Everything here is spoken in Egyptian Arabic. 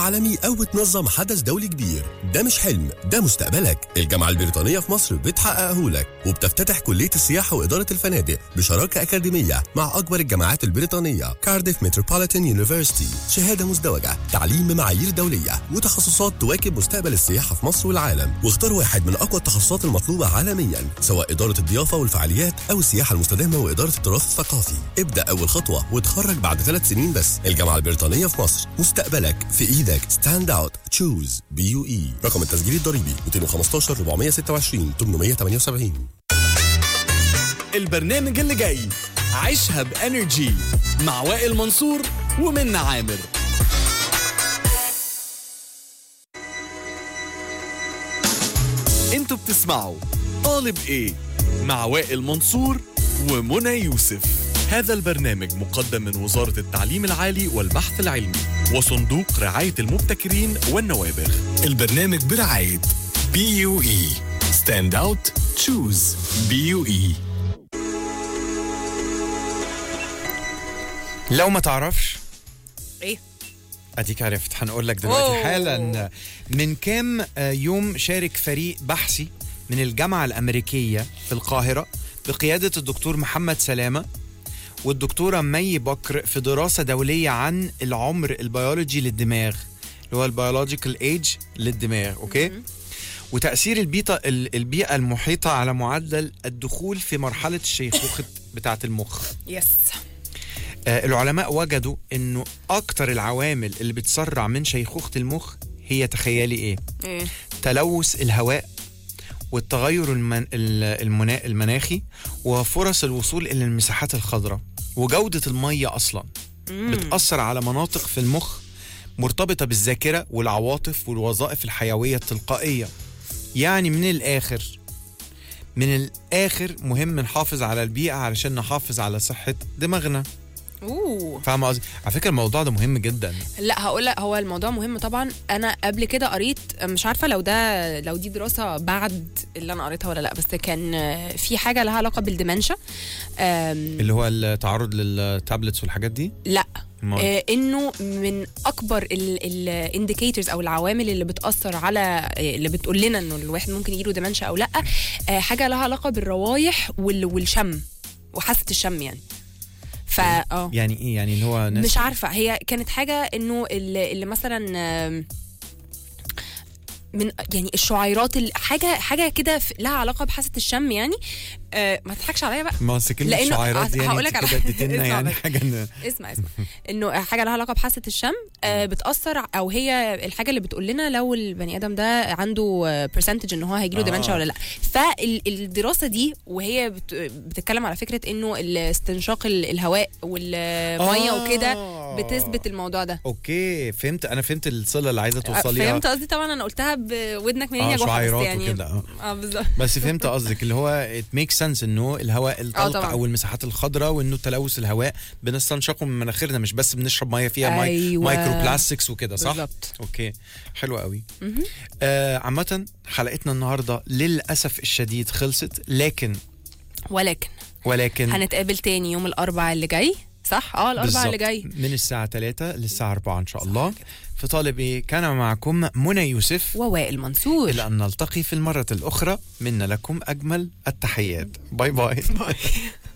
عالمي أو بتنظم حدث دولي كبير ده مش حلم ده مستقبلك الجامعة البريطانية في مصر بتحققه لك وبتفتتح كلية السياحة وإدارة الفنادق بشراكة أكاديمية مع أكبر الجامعات البريطانية كارديف متروبوليتان يونيفرسيتي شهادة مزدوجة تعليم بمعايير دولية وتخصصات تواكب مستقبل السياحة في مصر والعالم واختار واحد من أقوى التخصصات المطلوبة عالميا سواء إدارة الضيافة والفعاليات أو السياحة المستدامة وإدارة التراث الثقافي ابدأ أول خطوة وتخرج بعد ثلاث سنين بس الجامعة البريطانية في مصر مستقبلك في إيدك ستاند أوت تشوز بي يو إي رقم التسجيل الضريبي 215 426 878 البرنامج اللي جاي عيشها بانرجي مع وائل منصور ومنى عامر انتوا بتسمعوا طالب ايه مع وائل منصور ومنى يوسف هذا البرنامج مقدم من وزارة التعليم العالي والبحث العلمي وصندوق رعاية المبتكرين والنوابغ البرنامج برعاية بي يو اي ستاند اوت تشوز بي يو اي لو ما تعرفش ايه اديك عرفت هنقول لك دلوقتي أوه. حالا من كام آه، يوم شارك فريق بحثي من الجامعة الأمريكية في القاهرة بقيادة الدكتور محمد سلامة والدكتورة مي بكر في دراسة دولية عن العمر البيولوجي للدماغ اللي هو البيولوجيكال ايج للدماغ اوكي وتأثير البيئة البيئة المحيطة على معدل الدخول في مرحلة الشيخوخة بتاعة المخ يس آه، العلماء وجدوا انه اكتر العوامل اللي بتسرع من شيخوخة المخ هي تخيلي ايه ايه تلوث الهواء والتغير المن... ال- المنا... المناخي وفرص الوصول الى المساحات الخضراء وجودة المية اصلا بتأثر على مناطق في المخ مرتبطة بالذاكرة والعواطف والوظائف الحيوية التلقائية يعني من الآخر من الآخر مهم نحافظ على البيئة علشان نحافظ على صحة دماغنا اوه فاهم قصدي؟ على فكرة الموضوع ده مهم جدا لا هقول لك هو الموضوع مهم طبعا انا قبل كده قريت مش عارفه لو ده لو دي دراسه بعد اللي انا قريتها ولا لا بس كان في حاجه لها علاقه بالدمنشا أم، اللي هو التعرض للتابلتس والحاجات دي لا أمال؟ آه، انه من اكبر الانديكيتورز او العوامل اللي بتاثر على آه، اللي بتقول لنا انه الواحد ممكن يجيله دمنشا او لا آه، حاجه لها علاقه بالروايح وال- والشم وحاسه الشم يعني فا اه يعني ايه يعني اللي هو ناس مش عارفه هي كانت حاجه انه اللي, اللي مثلا آم، من يعني الشعيرات ال- حاجه حاجه كده في- لها علاقه بحاسه الشم يعني آه ما تضحكش عليا بقى ما أصل كلمة لأنه شعيرات دي يعني هقول لك انت على- كده اديتلنا اسمع يعني بس. حاجة إن- اسمع اسمع انه حاجه لها علاقه بحاسه الشم آه بتاثر او هي الحاجه اللي بتقول لنا لو البني ادم ده عنده برسنتج ان هو هيجيله آه. ديمنشا ولا لا فالدراسه دي وهي بت- بتتكلم على فكره انه استنشاق ال- الهواء والميه آه. وكده بتثبت الموضوع ده اوكي فهمت انا فهمت الصلة اللي عايزة توصليها فهمت قصدي طبعا انا قلتها بودنك منين اه يا جحا بس شعيرات يعني وكده اه اه بالظبط بس فهمت قصدك اللي هو it makes sense انه الهواء الطلق طبعاً. او المساحات الخضراء وانه تلوث الهواء بنستنشقه من مناخيرنا مش بس بنشرب ميه فيها ماي أيوة. مايكرو بلاستكس وكده صح؟ بالظبط. اوكي حلو قوي آه عامة حلقتنا النهارده للاسف الشديد خلصت لكن ولكن ولكن هنتقابل تاني يوم الاربعاء اللي جاي صح اه الاربعاء اللي بالظبط. جاي من الساعة 3 للساعة 4 إن شاء الله في طالب إيه كان معكم منى يوسف ووائل منصور إلى أن نلتقي في المرة الأخرى منا لكم أجمل التحيات باي باي, باي.